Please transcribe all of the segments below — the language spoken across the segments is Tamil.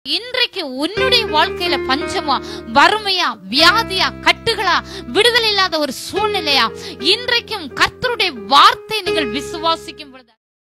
இன்றைக்கு உன்னுடைய வாழ்க்கையில பஞ்சமா வறுமையா வியாதியா கட்டுகளா விடுதலை இல்லாத ஒரு சூழ்நிலையா இன்றைக்கும் கர்த்தருடைய வார்த்தை நீங்கள் விசுவாசிக்கும் பொழுது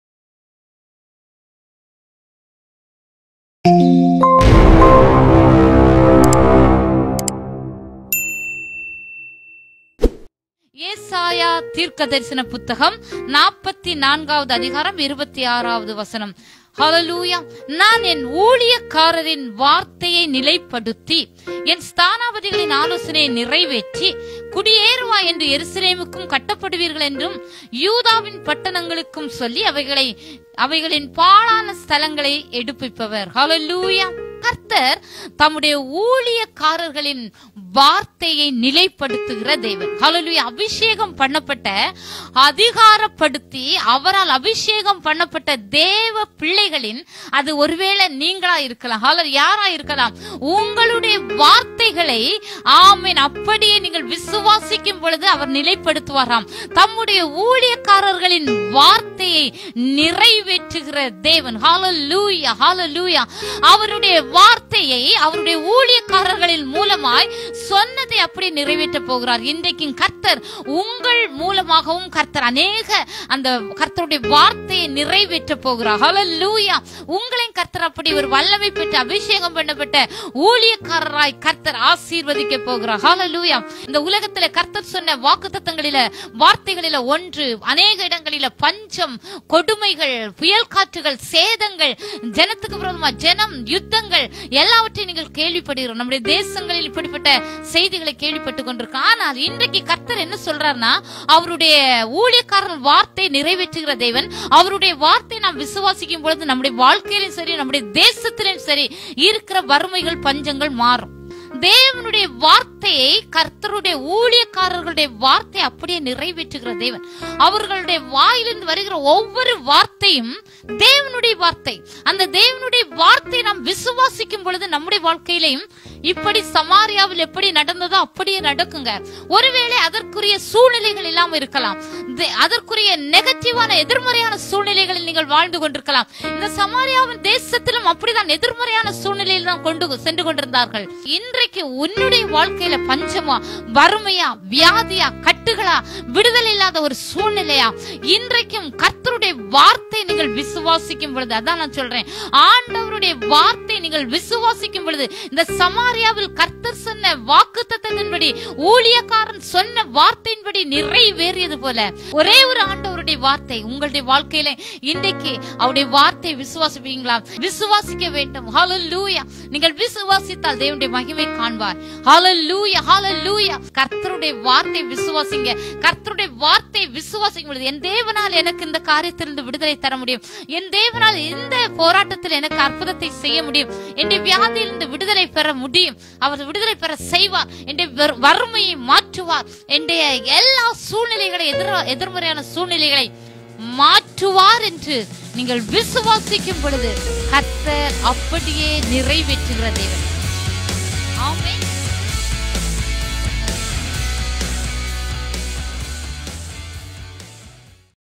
ஏசாயா தீர்க்க தரிசன புத்தகம் நாற்பத்தி நான்காவது அதிகாரம் இருபத்தி ஆறாவது வசனம் ஹalleluya நான் என் ஊழியக்காரரின் வார்த்தையை நிலைப்படுத்தி என் ஸ்தானாபதிகளின் ஆலோசனையை நிறைவேற்றி குடியேறுவா என்று எருசலேமுக்கும் கட்டப்படுவீர்கள் என்றும் யூதாவின் பட்டணங்களுக்கும் சொல்லி அவைகளை அவைகளின் பாழான ஸ்தலங்களை எடுப்பிப்பவர் ஹalleluya கர்த்தர் தம்முடைய ஊழியக்காரர்களின் வார்த்தையை நிலைப்படுத்துகிற தேவன் ஹalleluya அபிஷேகம் பண்ணப்பட்ட அதிகாரப்படுத்தி அவரால் அபிஷேகம் பண்ணப்பட்ட தேவ பிள்ளைகளின் அது ஒருவேளை நீங்களா இருக்கலாம் ஹalleluya யாரா இருக்கலாம் உங்களுடைய வார்த்தைகளை ஆமென் அப்படியே நீங்கள் விசுவாசிக்கும் பொழுது அவர் நிலைப்படுத்துவாராம் தம்முடைய ஊழியக்காரர்களின் வார்த்தையை நிறைவேற்றுகிற தேவன் ஹalleluya ஹalleluya அவருடைய வார்த்தையை அவருடைய ஊழியக்காரர்களின் மூலமாய் சொன்னதை அப்படி நிறைவேற்ற போகிறார் இன்றைக்கும் கர்த்தர் உங்கள் மூலமாகவும் கர்த்தர் அநேக அந்த கர்த்தருடைய வார்த்தையை நிறைவேற்ற போகிறார் ஹalleluya உங்களையும் கர்த்தர் அப்படி ஒரு வல்லமை பெற்று அபிஷேகம் பண்ணப்பட்ட ஊழியக்காரராய் கர்த்தர் ஆசீர்வதிக்க போகிறார் ஹalleluya இந்த உலகத்திலே கர்த்தர் சொன்ன வாக்குத்தத்தங்களில வார்த்தைகளில ஒன்று அநேக இடங்களில பஞ்சம் கொடுமைகள் புயல் காற்றுகள் சேதங்கள் ஜனத்துக்கு விரோதமா ஜனம் யுத்தங்கள் எல்லாவற்றையும் நீங்கள் கேள்விப்படுகிறோம் நம்முடைய தேசங்களில் இப்படிப்பட்ட செய்திகளை கேள்விப்பட்டுக் கொண்டிருக்கோம் ஆனால் இன்றைக்கு கர்த்தர் என்ன சொல்றாருன்னா அவருடைய ஊழியக்காரர் வார்த்தை நிறைவேற்றுகிற தேவன் அவருடைய வார்த்தை நாம் விசுவாசிக்கும் பொழுது நம்முடைய வாழ்க்கையிலும் சரி நம்முடைய தேசத்திலும் சரி இருக்கிற வறுமைகள் பஞ்சங்கள் மாறும் தேவனுடைய வார்த்தையை கர்த்தருடைய ஊழியக்காரர்களுடைய வார்த்தை அப்படியே நிறைவேற்றுகிற தேவன் அவர்களுடைய வாயிலிருந்து வருகிற ஒவ்வொரு வார்த்தையும் தேவனுடைய வார்த்தை அந்த தேவனுடைய வார்த்தை நாம் விசுவாசிக்கும் பொழுது நம்முடைய வாழ்க்கையிலையும் இப்படி சமாரியாவில் எப்படி நடந்ததோ அப்படியே நடக்குங்க ஒருவேளை அதற்குரிய சூழ்நிலைகள் இல்லாம இருக்கலாம் தே- அதற்குரிய நெகட்டிவான எதிர்மறையான சூழ்நிலைகளில் நீங்கள் வாழ்ந்து கொண்டிருக்கலாம் இந்த சமாரியாவின் தேசத்திலும் அப்படிதான் எதிர்மறையான சூழ்நிலையில் தான் கொண்டு சென்று கொண்டிருந்தார்கள் இன்றைக்கு உன்னுடைய வாழ்க்கையில பஞ்சமா வறுமையா வியாதியா கட்டுகளா விடுதலை இல்லாத ஒரு சூழ்நிலையா இன்றைக்கும் கர்த்தருடைய வார்த்தை நீங்கள் விசுவாசிக்கும் பொழுது அதான் நான் சொல்றேன் ஆண்டவருடைய வார்த்தை நீங்கள் விசுவாசிக்கும் பொழுது இந்த சமாரியாவில் கர்த்தர் சொன்ன வாக்கு தத்தத்தின்படி ஊழியக்காரன் சொன்ன வார்த்தையின்படி நிறைவேறியது போல ஒரே ஒரு ஆண்டவருடைய வார்த்தை உங்களுடைய வாழ்க்கையில இன்றைக்கு அவருடைய வார்த்தை விசுவாசிப்பீங்களா விசுவாசிக்க வேண்டும் ஹalleluya நீங்கள் விசுவாசித்தால் தேவனுடைய மகிமை காண்பார் ஹalleluya ஹalleluya கர்த்தருடைய வார்த்தை விசுவாசிங்க கர்த்தருடைய வார்த்தை விசுவாசிக்கும் பொழுது என் தேவனால் எனக்கு இந்த காரியத்திலிருந்து விடுதலை தர முடியும் என் தேவனால் இந்த போராட்டத்தில் எனக்கு அற்புதத்தை செய்ய முடியும் என் வியாதியிலிருந்து விடுதலை பெற முடியும் அவர் விடுதலை பெற செய்வார் என் வறுமையை மாற்றுவார் என் எல்லா சூழ்நிலைகளை எதிர எதிர்மறையான சூழ்நிலைகளை மாற்றுவார் என்று நீங்கள் விசுவாசிக்கும் பொழுது கர்த்தர் அப்படியே நிறைவேற்றுகிற தேவன் ஆமென்